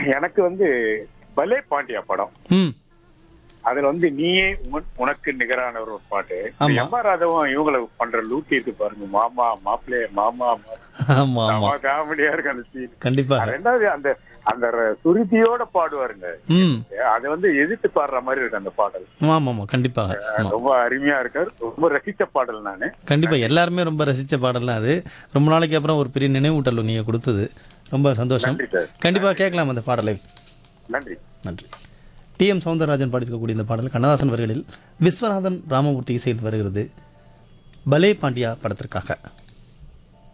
எனக்கு வந்து பலே பாண்டியா படம் ம் அதுல வந்து நீயே உன்- உனக்கு நிகரான ஒரு பாட்டு ஆமா. எம் ஆர் ராதவும் இவங்களை பண்ற லூட்டி இருக்கு பாருங்க மாமா மாப்பிள்ளை மாமா ஆமா ஆமா காமெடியா இருக்கு அந்த சீன் கண்டிப்பாக ரெண்டாவது அந்த அந்த ர- சுருதியோட பாடுவாருங்க ம் அது வந்து எதிர்த்து பாடுற மாதிரி இருக்கு அந்த பாடல் ஆமா ஆமா கண்டிப்பாக ஆமா ரொம்ப அருமையா இருக்காரு ரொம்ப ரசிச்ச பாடல் நானு கண்டிப்பா எல்லாருமே ரொம்ப ரசிச்ச பாடல்லாம் அது ரொம்ப நாளைக்கு அப்புறம் ஒரு பெரிய நினைவூட்டல் நீங்க கொடுத்தது ரொம்ப சந்தோஷம் நன்றி சார் கண்டிப்பா கேட்கலாம் அந்த பாடலை நன்றி நன்றி டி எம் சௌந்தரராஜன் பாடியிருக்கக்கூடிய இந்த பாடல் கண்ணதாசன் வரிகளில் விஸ்வநாதன் ராமமூர்த்தி இசையில் வருகிறது பலே பாண்டியா படத்திற்காக